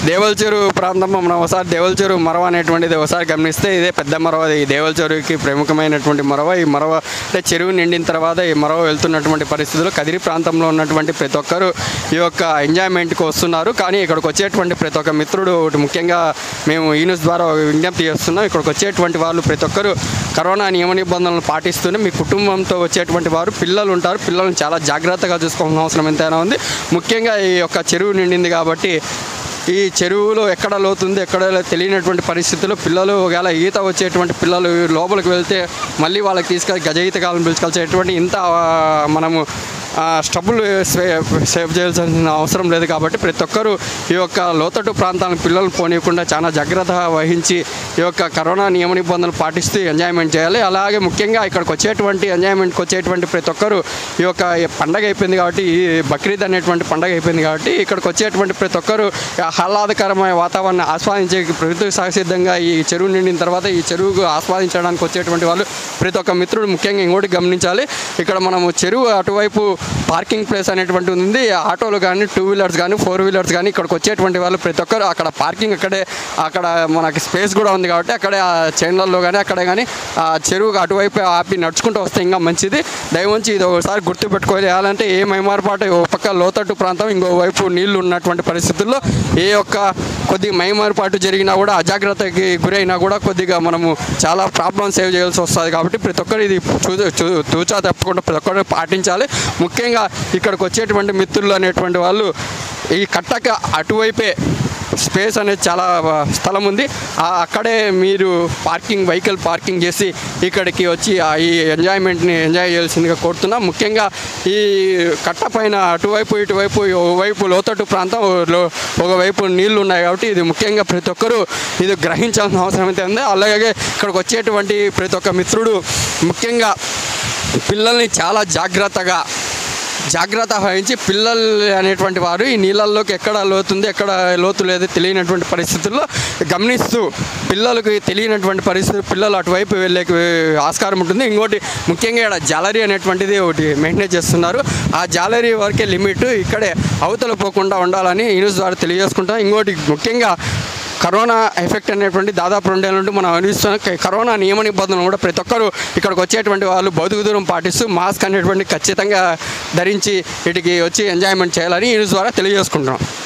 దేవల చెరువు ప్రాంతంలో మనం ఒకసారి దేవల చెరువు మరవ అనేటువంటిది ఒకసారి గమనిస్తే ఇదే పెద్ద మరవ ఈ దేవల చెరువుకి ప్రముఖమైనటువంటి మరవ ఈ మరవ అంటే చెరువు నిండిన తర్వాత ఈ మరవ వెళ్తున్నటువంటి పరిస్థితుల్లో కదిరి ప్రాంతంలో ఉన్నటువంటి ప్రతి ఒక్కరు ఈ యొక్క ఎంజాయ్మెంట్కి వస్తున్నారు కానీ ఇక్కడికి వచ్చేటువంటి ప్రతి ఒక్క మిత్రుడు ఒకటి ముఖ్యంగా మేము ఈ న్యూస్ ద్వారా ఒక విజ్ఞప్తి చేస్తున్నాం ఇక్కడికి వచ్చేటువంటి వాళ్ళు ప్రతి ఒక్కరు కరోనా నియమ నిబంధనలు పాటిస్తూనే మీ కుటుంబంతో వచ్చేటువంటి వారు పిల్లలు ఉంటారు పిల్లల్ని చాలా జాగ్రత్తగా చూసుకోవాల్సిన అవసరం ఎంతైనా ఉంది ముఖ్యంగా ఈ యొక్క చెరువు నిండింది కాబట్టి ఈ చెరువులో ఎక్కడ లోతుంది ఎక్కడ తెలియనటువంటి పరిస్థితుల్లో పిల్లలు ఒకవేళ ఈత వచ్చేటువంటి పిల్లలు లోపలికి వెళ్తే మళ్ళీ వాళ్ళకి తీసుకెళ్ళి గజ ఈతకాలను పిలుచుకొచ్చేటువంటి ఇంత ఆ, మనము ఆ, స్టబ్బులు సేవ్ సేవ్ చేయాల్సిన అవసరం లేదు కాబట్టి ప్రతి ఒక్కరూ ఈ యొక్క లోతట్టు ప్రాంతాలను పిల్లలు పోనీయకుండా చాలా జాగ్రత్త వహించి ఈ యొక్క కరోనా నియమ నిబంధనలు పాటిస్తూ ఎంజాయ్మెంట్ చేయాలి అలాగే ముఖ్యంగా ఇక్కడికి వచ్చేటువంటి ఎంజాయ్మెంట్కి వచ్చేటువంటి ప్రతి ఒక్కరు ఈ యొక్క ఈ పండగ అయిపోయింది కాబట్టి ఈ బక్రీద్ అనేటువంటి పండగ అయిపోయింది కాబట్టి ఇక్కడికి వచ్చేటువంటి ప్రతి ఒక్కరు ఆహ్లాదకరమైన వాతావరణాన్ని ఆస్వాదించే ప్రకృతి సహసిద్ధంగా ఈ చెరువు నిండిన తర్వాత ఈ చెరువుకు ఆస్వాదించడానికి వచ్చేటువంటి వాళ్ళు ప్రతి ఒక్క మిత్రుడు ముఖ్యంగా ఇంకోటి గమనించాలి ఇక్కడ మనము చెరువు అటువైపు పార్కింగ్ ప్లేస్ అనేటువంటి ఉంది ఆటోలు కానీ టూ వీలర్స్ కానీ ఫోర్ వీలర్స్ కానీ ఇక్కడికి వచ్చేటువంటి వాళ్ళు ప్రతి ఒక్కరు అక్కడ పార్కింగ్ అక్కడే అక్కడ మనకి స్పేస్ కూడా ఉంది కాబట్టి అక్కడే ఆ చైన్లలో కానీ అక్కడే కానీ ఆ చెరువుకు అటువైపు ఆపి నడుచుకుంటూ వస్తే ఇంకా మంచిది దయవంచి ఇది ఒకసారి గుర్తుపెట్టుకోవాలి చేయాలంటే ఏ మైమారుపాటు ఓ పక్క లోతట్టు ప్రాంతం ఇంకో వైపు నీళ్లు ఉన్నటువంటి పరిస్థితుల్లో ఏ ఒక్క కొద్ది మైమారుపాటు జరిగినా కూడా అజాగ్రత్తకి గురైనా కూడా కొద్దిగా మనము చాలా ప్రాబ్లమ్ సేవ్ చేయాల్సి వస్తుంది కాబట్టి ప్రతి ఒక్కరు ఇది చూ చూ- తూచా తప్పకుండా ప్రతి ఒక్కరు పాటించాలి ముఖ్యంగా ఇక్కడికి వచ్చేటువంటి మిత్రులు అనేటువంటి వాళ్ళు ఈ కట్టక అటువైపే స్పేస్ అనేది చాలా ఆ, స్థలం ఉంది ఆ, అక్కడే మీరు పార్కింగ్ వెహికల్ పార్కింగ్ చేసి ఇక్కడికి వచ్చి ఆ ఈ ఎంజాయ్మెంట్ని ఎంజాయ్ చేయాల్సిందిగా కోరుతున్నాం ముఖ్యంగా ఈ కట్ట పైన అటువైపు ఇటువైపు ఒకవైపు లోతట్టు ప్రాంతం లో- ఒకవైపు నీళ్లు ఉన్నాయి కాబట్టి ఇది ముఖ్యంగా ప్రతి ఒక్కరూ ఇది గ్రహించాల్సిన అవసరం అయితే ఉంది అలాగే ఇక్కడికి వచ్చేటువంటి ప్రతి ఒక్క మిత్రుడు ముఖ్యంగా పిల్లల్ని చాలా జాగ్రత్తగా జాగ్రత్త వహించి పిల్లలు అనేటువంటి వారు ఈ నీళ్ళల్లోకి ఎక్కడ లోతుంది ఎక్కడ లోతు లేదు తెలియనటువంటి పరిస్థితుల్లో గమనిస్తూ పిల్లలకు తెలియనటువంటి పరిస్థితి పిల్లలు అటువైపు వెళ్ళే ఆస్కారం ఉంటుంది ఇంకోటి ముఖ్యంగా ఇక్కడ జాలరీ అనేటువంటిది ఒకటి మెయింటైన్ చేస్తున్నారు ఆ జాలరీ వరకే లిమిట్ ఇక్కడే అవతల పోకుండా ఉండాలని ఈ న్యూస్ ద్వారా తెలియజేసుకుంటాం ఇంకోటి ముఖ్యంగా కరోనా ఎఫెక్ట్ అనేటువంటి దాదాపు రెండేళ్ళ నుండి మనం అనుభవిస్తున్న క- కరోనా నియమ నిబంధనలు కూడా ప్రతి ఒక్కరు ఇక్కడికి వచ్చేటువంటి వాళ్ళు భౌతిక దూరం పాటిస్తూ మాస్క్ అనేటువంటి ఖచ్చితంగా ధరించి వీటికి వచ్చి ఎంజాయ్మెంట్ చేయాలని ఈ న్యూస్ ద్వారా తెలియజేసుకుంటున్నాం